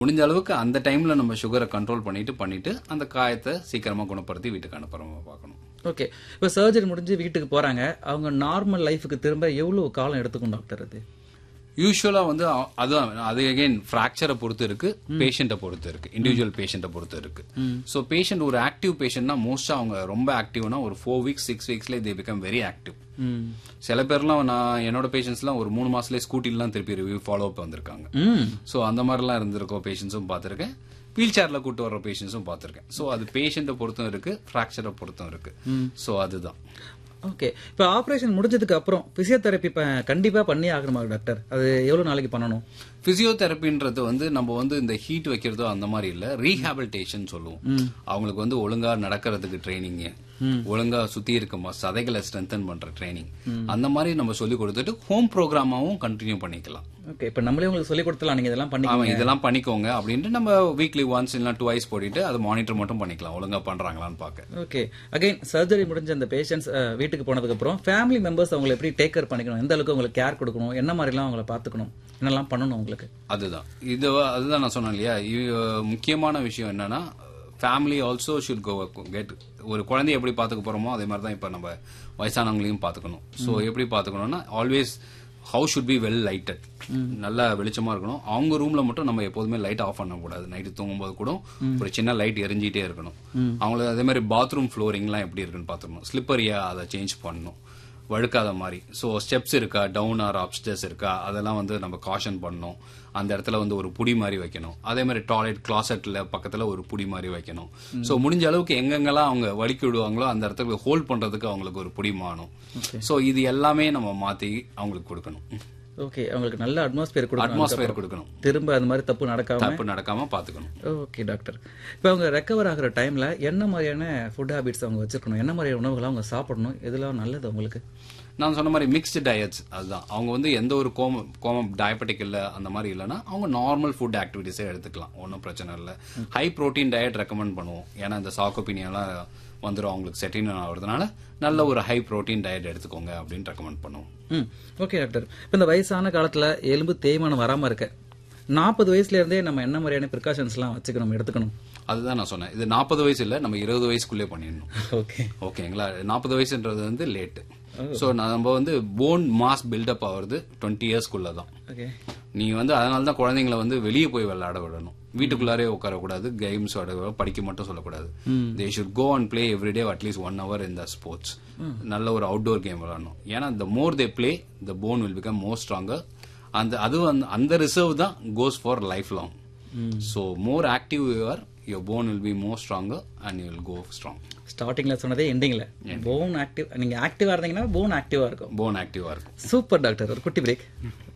முடிஞ்ச அளவுக்கு அந்த டைம்ல நம்ம சுகரை கண்ட்ரோல் பண்ணிட்டு பண்ணிட்டு அந்த காயத்தை சீக்கிரமா குணப்படுத்தி வீட்டுக்கு அனுப்புறோமா பார்க்கணும் ஓகே இப்போ சர்ஜரி முடிஞ்சு வீட்டுக்கு போறாங்க அவங்க நார்மல் லைஃபுக்கு திரும்ப எவ்வளவு காலம் எடுத்துக்கும் டாக்டர் அது யூஸ்வலா வந்து அ- அதுதான் அது அகைன் ஃப்ராக்சரை பொறுத்து இருக்கு பேஷண்ட்டை பொறுத்து இருக்கு இண்டிவிஜுவல் பேஷண்ட்டை பொறுத்து இருக்கு ஸோ பேஷண்ட் ஒரு ஆக்டிவ் பேஷண்ட்னா மோஸ்டா அவங்க ரொம்ப ஆக்டிவ்னா ஒரு ஃபோர் வீக்ஸ் சிக்ஸ் வீக்ஸ்ல they become very active hmm சில பேர்லாம் நான் என்னோட பேஷண்ட்ஸ்லாம் ஒரு மூணு மாசத்துலேயே ஸ்கூட்டிலாம் திருப்பி ரிவ்யூ ஃபாலோ அப் வந்திருக்காங்க ம் ஸோ அந்த மாதிரிலாம் இருந்திருக்க பேஷண்ட்ஸும் பார்த்துருக்கேன் வீல் சேர்ல கூட்டு வர்ற பேஷண்ட்ஸும் பார்த்துருக்கேன் ஸோ அது பேஷண்ட்டை பொறுத்தும் இருக்கு ஃப்ராக்சரை பொறுத்தும் இருக்கு ஸோ அதுதான் ஓகே இப்போ ஆப்ரேஷன் முடிஞ்சதுக்கு அப்புறம் பிசியோதெரப்பி இப்போ கண்டிப்பாக பண்ணி ஆகணுமா டாக்டர் அது எவ்வளோ நாளைக்கு பண்ணணும் பிசியோதெரப்பின்றது வந்து நம்ம வந்து இந்த ஹீட் வைக்கிறதோ அந்த மாதிரி இல்ல ரீஹாபிலிட்டேஷன் சொல்லுவோம் அவங்களுக்கு வந்து ஒழுங்கா நடக்கிறதுக்கு ட்ரைனிங் ஒழுங்கா சுத்தி இருக்க சதைகளை ஸ்ட்ரென்தன் பண்ற ட்ரைனிங் அந்த மாதிரி நம்ம சொல்லி கொடுத்துட்டு ஹோம் ப்ரோக்ராமாவும் கண்டினியூ பண்ணிக்கலாம் ஓகே இப்போ நம்மளே உங்களுக்கு சொல்லி கொடுத்துலாம் நீங்கள் இதெல்லாம் பண்ணி அவன் இதெல்லாம் பண்ணிக்கோங்க அப்படின்ட்டு நம்ம வீக்லி ஒன்ஸ் இல்லைன்னா டூ ஐஸ் போட்டுட்டு அதை மானிட்டர் மட்டும் பண்ணிக்கலாம் ஒழுங்கா பண்றாங்களான்னு பார்க்க ஓகே அகைன் சர்ஜரி முடிஞ்ச அந்த பேஷண்ட்ஸ் வீட்டுக்கு போனதுக்கு அப்புறம் ஃபேமிலி மெம்பர்ஸ் அவங்களை எப்படி டேக் கேர் பண்ணிக்கணும் எந்த அளவுக்கு அவங்களுக்கு கேர் கொடுக்கணும் என்ன மாதிரிலாம் அவங்கள பார்த்துக்கணும் என்னெல்லாம் பண்ணணும் உங்களுக்கு அதுதான் இது அதுதான் நான் சொன்னேன் இல்லையா இது முக்கியமான விஷயம் என்னன்னா family also should go get ஒரு குழந்தைய எப்படி பார்த்துக்க போறோமோ அதே மாதிரி தான் இப்போ நம்ம வயசானவங்களையும் பார்த்துக்கணும் ஸோ எப்படி பார்த்துக்கணும்னா always house should be well lighted நல்லா வெளிச்சமா இருக்கணும் அவங்க ரூம்ல மட்டும் நம்ம எப்போதுமே லைட் ஆஃப் பண்ணக்கூடாது நைட்டு தூங்கும்போது கூட ஒரு சின்ன லைட் எரிஞ்சிட்டே இருக்கணும் அவங்களுக்கு அதே மாதிரி பாத்ரூம் ஃப்ளோரிங்லாம் எப்படி இருக்குன்னு பார்த்துக்கணும் ஸ்லிப்பரியா அதை சேஞ்ச் பண்ணணும் வழுக்காத மாதிரி ஸோ ஸ்டெப்ஸ் இருக்கா டவுன் ஆர் அப்ஸ்டர்ஸ் இருக்கா அதெல்லாம் வந்து நம்ம காஷன் பண்ணணும் அந்த இடத்துல வந்து ஒரு புடி மாதிரி வைக்கணும் அதே மாதிரி டாய்லெட் கிளாசெட்ல பக்கத்துல ஒரு புடி மாதிரி வைக்கணும் ஸோ முடிஞ்ச அளவுக்கு எங்கெங்கெல்லாம் அவங்க வலிக்கி விடுவாங்களோ அந்த இடத்துல ஹோல்ட் பண்றதுக்கு அவங்களுக்கு ஒரு புடி மாணும் ஸோ இது எல்லாமே நம்ம மாத்தி அவங்களுக்கு கொடுக்கணும் ஓகே அவங்களுக்கு நல்ல அட்மாஸ்பியர் கொடுக்கணும் அட்மாஸ்பியர் கொடுக்கணும் திரும்ப அந்த மாதிரி தப்பு நடக்காம தப்பு நடக்காம பாத்துக்கணும் ஓகே டாக்டர் இப்போ அவங்க ரெக்கவர் ஆகிற டைம்ல என்ன மாதிரியான ஃபுட் ஹேபிட்ஸ் அவங்க வச்சிருக்கணும் என்ன மாதிரியான உணவுகளை அவங்க சாப்பிடணும் இதெல்லாம் நல்லது அவங்களுக்கு நான் சொன்ன மாதிரி மிக்ஸ்டு டயட்ஸ் அதுதான் அவங்க வந்து எந்த ஒரு கோம கோமம் டயபெட்டிக் இல்லை அந்த மாதிரி இல்லைன்னா அவங்க நார்மல் ஃபுட் ஆக்டிவிட்டிஸே எடுத்துக்கலாம் ஒன்றும் பிரச்சனை இல்லை ஹை ப்ரோட்டீன் டயட் ரெக்கமெண்ட் பண்ணுவோம் ஏன்னா இந்த சாக்கோபினியெல்லாம் வந்துடும் அவங்களுக்கு செட்டின் ஆகுறதுனால நல்ல ஒரு ஹை ப்ரோட்டீன் டயட் எடுத்துக்கோங்க அப்படின்னு ரெக்கமெண்ட் பண்ணுவோம் ம் ஓகே டாக்டர் இப்போ இந்த வயசான காலத்துல எலும்பு தேய்மானம் வராம இருக்க நாற்பது வயசுல இருந்தே நம்ம என்ன மாதிரியான ப்ரிகாஷன்ஸ்லாம் வச்சுக்கணும் எடுத்துக்கணும் அதுதான் நான் சொன்னேன் இது நாற்பது வயசு இல்லை நம்ம இருபது வயசுக்குள்ளே பண்ணிடணும் ஓகே ஓகேங்களா நாற்பது வயசுன்றது வந்து லேட்டு ஸோ நம்ம வந்து போன் மாஸ் பில்டப் ஆகுறது டுவெண்ட்டி இயர்ஸ்க்குள்ள தான் ஓகே நீ வந்து அதனால தான் குழந்தைங்களை வந்து வெளியே போய் விளையாட விடணும் வீட்டுக்குள்ளாரே உட்காரக்கூடாது கேம்ஸ் விளையாட படிக்க மட்டும் சொல்லக்கூடாது they should go and play every day at least one hour இந்த ஸ்போர்ட்ஸ் நல்ல ஒரு அவுட்டோர் கேம் விளையாடணும் ஏன்னா the more they play the bone will become more stronger அந்த அது வந்து அந்த ரிசர்வ் தான் goes for life long so more active your your bone will be more stronger and you will go strong ஸ்டார்டிங்ல சொன்னதே எண்டிங்ல phone active நீங்க ஆக்டிவா இருந்தீங்கன்னா phone ஆக்டிவா இருக்கும் போன் ஆக்டிவாக இருக்கும் சூப்பர் டாக்டர் ஒரு குட்டி பிரேக்